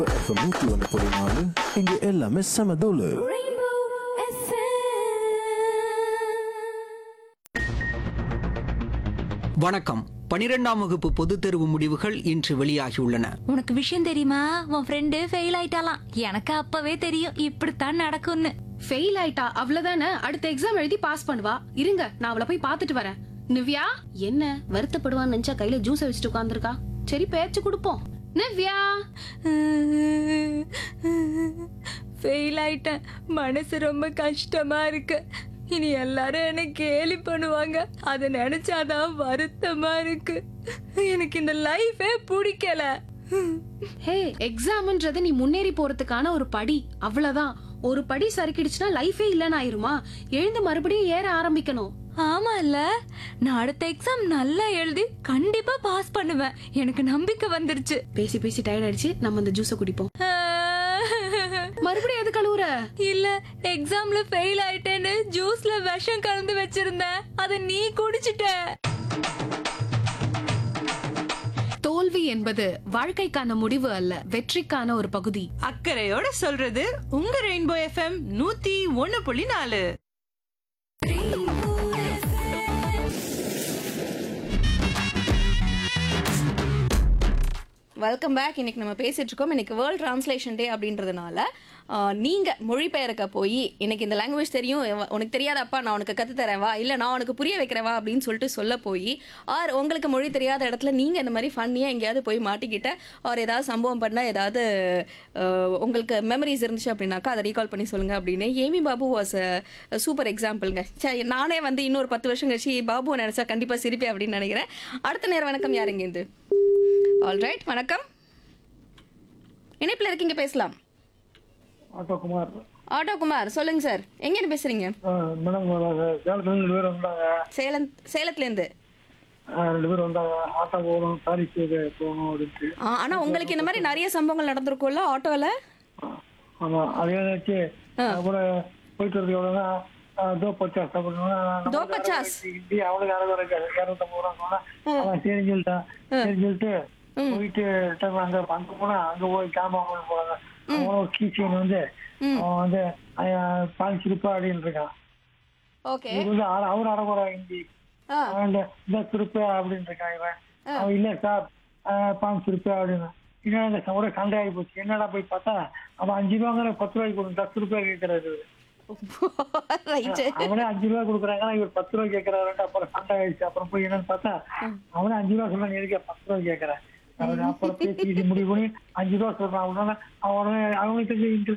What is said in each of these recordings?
FM நூத்தி ஒன்று புள்ளி நாலு இங்க எல்லாமே செம தூளு Rainbow FM. வணக்கம் பனிரெண்டாம் வகுப்பு பொதுத் தேர்வு முடிவுகள் இன்று வெளியாகியுள்ளன உனக்கு விஷயம் தெரியுமா உன் ஃப்ரெண்டு ஃபெயில் ஆயிட்டாலாம் எனக்கு அப்பவே தெரியும் இப்படித்தான் நடக்கும்னு ஃபெயில் ஆயிட்டா அவ்வளவுதானே அடுத்த எக்ஸாம் எழுதி பாஸ் பண்ணுவா இருங்க நான் அவளை போய் பார்த்துட்டு வரேன் நிவ்யா என்ன வருத்தப்படுவான்னு நினைச்சா கையில ஜூஸ் வச்சுட்டு உட்காந்துருக்கா சரி பேச்சு கொடுப்போம் நிவ்யா ஃபெயில் ஆயிட்டேன் மனசு ரொம்ப கஷ்டமா இருக்கு இனி எல்லாரும் என்ன கேலி பண்ணுவாங்க அதை நினைச்சாதான் வருத்தமா இருக்கு எனக்கு இந்த லைஃபே பிடிக்கல ஹே எக்ஸாம்ன்றது நீ முன்னேறி போறதுக்கான ஒரு படி அவ்வளவுதான் ஒரு படி சறுக்கிடுச்சுன்னா லைஃபே இல்லைன்னு ஆயிருமா எழுந்து மறுபடியும் ஏற ஆரம்பிக்கணும் ஆமா இல்ல நான் அடுத்த எக்ஸாம் நல்லா எழுதி கண்டிப்பா பாஸ் பண்ணுவேன் எனக்கு நம்பிக்கை வந்துருச்சு பேசி பேசி டயர்ட் ஆயிடுச்சு நம்ம இந்த ஜூஸை குடிப்போம் மறுபடியும் எது கழுவுற இல்ல எக்ஸாம்ல ஃபெயில் ஆயிட்டேன்னு ஜூஸ்ல விஷம் கலந்து வச்சிருந்தேன் அத நீ குடிச்சிட்ட தோல்வி என்பது வாழ்க்கைக்கான முடிவு அல்ல வெற்றிக்கான ஒரு பகுதி அக்கறையோட சொல்றது உங்க ரெயின்போ எஃப்எம் நூத்தி ஒன்னு புள்ளி நாலு வெல்கம் பேக் இன்னைக்கு நம்ம பேசிட்டு இருக்கோம் இன்னைக்கு வேர்ல்ட் டிரான்ஸ்லேஷன் டே அப்படின்றதுனால ஆஹ், நீங்க மொழிபெயர்க்க போய் எனக்கு இந்த லாங்குவேஜ் தெரியும் எவ- உனக்கு தெரியாதப்பா நான் உனக்கு கத்து தரேன் வா இல்ல நான் உனக்கு புரிய வைக்கிறேன் வா அப்படின்னு சொல்லிட்டு சொல்ல போய் ஆர் உங்களுக்கு மொழி தெரியாத இடத்துல நீங்க இந்த மாதிரி ஃபன்னியா எங்கேயாவது போய் மாட்டிக்கிட்ட ஆர் ஏதாவது சம்பவம் பண்ண ஏதாவது ஆஹ், உங்களுக்கு மெமரிஸ் இருந்துச்சு அப்படின்னாக்கா அதை ரீகால் பண்ணி சொல்லுங்க அப்படின்னு ஏமி பாபு வாஸ் சூப்பர் எக்ஸாம்பிள்ங்க சரி நானே வந்து இன்னொரு பத்து வருஷம் கழிச்சு பாபுவை நினைச்சா கண்டிப்பா சிரிப்பேன் அப்படின்னு நினைக்கிறேன் அடுத்த நேரம் வணக்கம் யாருங்க இது ஆல்ரைட் வணக்கம் இணைப்பில் இருக்கீங்க பேசலாம் ஆட்டோ குமார் ஆட்டோ குமார் சொல்லுங்க சார் எங்கேருந்து பேசுறீங்க ஆ, மேடம் சேலத்துல ரெண்டு பேர் வந்தாங்க சேலம் சேலத்துலேருந்து ஆ, ரெண்டு பேர் வந்தாங்க ஆட்டோ போகணும் தாரிக்கு போகணும் அப்படின்ட்டு ஆனா உங்களுக்கு இந்த மாதிரி நிறைய சம்பவங்கள் நடந்திருக்கும்ல ஆட்டோல ஆ, ஆமா அதே வச்சு அப்புறம் போயிட்டு வரது எவ்வளோனா தோ பச்சாஸ் அப்படின்னு தோ பச்சாஸ்? ஹிந்தி அவனுக்கு அரை இரநூத்தம்பது ரூபா சொன்னா அவன் சரின்னு சொல்லிட்டான் சரின்னு சொல்லிட்டு போயிட்டு டைம் அங்க அங்க போனா அங்க போய் கேமரா வாங்க போறாங்க அவன் கீச்சைன் வந்து அவன் வந்து பாஞ்சு ரூபாய் அப்படின்னு இருக்கான் ஓகே இவர் வந்து ஆ- அவர் அடங்குற ஹிந்தி அவன் இந்த- இந்த திருப்பி அப்படின்னு இருக்கான் இவன் அவன் இல்ல சார் பாஞ்சு திருப்பி அப்படின்னு என்னடா இந்த ச- ஒரே சண்டை ஆகி போச்சு என்னடா போய் பார்த்தா அவன் அஞ்சு ரூபாங்கிற பத்து ரூபாய்க்கு கொடுங்க பத்து ரூபாய் கேட்கறாரு இவரு. ரைட்டு அவனே அஞ்சு ரூபாய் கொடுக்குறாங்க இவர் பத்து ரூபாய் கேட்கறாரு அப்புறம் சண்டை ஆயிடுச்சு அப்புறம் போய் என்னன்னு பார்த்தா அவனே அஞ்சு ரூபாய் சொல்றாங்க எதுக்கு பத்து ரூபாய் கேட்கறேன் அவன் அப்புறம் பேசி கீசி முடிவு பண்ணி அஞ்சு ரூபாய் சொல்றான் உடனே அவனே அவனுக்கு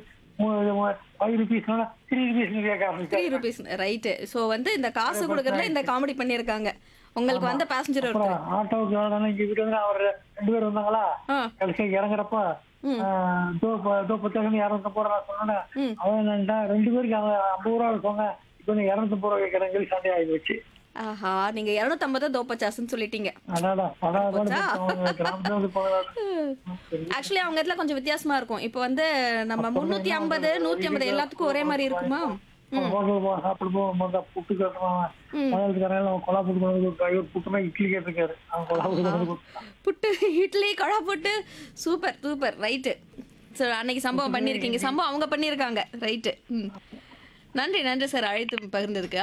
ஃபைவ் ருபீஸ் த்ரீ ருபீஸ் கேட்க த்ரீ ஆரம்பிச்சாங்க ருபீஸ் ரைட்டு ஸோ வந்து இந்த காசு கொடுக்கறதுல இந்த காமெடி பண்ணியிருக்காங்க உங்களுக்கு வந்த பேசஞ்சர் அப்புறம் ஒருத்தர் ஆட்டோவுக்கு வேணும் இங்க வீட்டு வந்து அவர் ரெண்டு பேர் வந்தாங்களா ஆ. கடைசி இறங்குறப்ப ஆஹ், தோ ப- தோ பத்தாயிரம் இரநூத்தம்பது ரூபா சொன்னேன் அவன் என்னன்டா ரெண்டு பேருக்கு அவங்க ஐம்பது ரூபா சொன்னேன் இப்போ வந்து இரநூத்தம்பது ரூபா கேட்கறேன் சொல்லி சண்டை ஆகி போச்சு ஆஹா நீங்க இரநூத்தம்பது தோப்பச்சாஸ்ன்னு சொல்லிட்டீங்க அடாடா படம் போச்சா? கிராமத்துல வந்து போனதா ஆக்சுவலி அவங்க இடத்துல கொஞ்சம் வித்தியாசமா இருக்கும் இப்போ வந்து நம்ம முந்நூத்தி ஐம்பது நூத்தி ஐம்பது எல்லாத்துக்கும் ஒரே மாதிரி இருக்குமா ஹோட்டல் போ சாப்பிட போகும்போது புட்டு கேட்டுருவான் மலையாளத்துக்காரங்க அவன் கொலா புட்டு கொண்டு வந்து கொடுத்தா இவர் புட்டுனா இட்லி கேட்டிருக்காரு அவன் கொலா புட்டு கொண்டு வந்து கொடுத்தான் புட்டு இட்லி கடா புட்டு சூப்பர் சூப்பர் ரைட்டு ஸோ அன்னைக்கு சம்பவம் பண்ணியிருக்கீங்க சம்பவம் அவங்க பண்ணியிருக்காங்க ரைட்டு ம் நன்றி நன்றி சார் அழைத்து பகிர்ந்ததுக்கு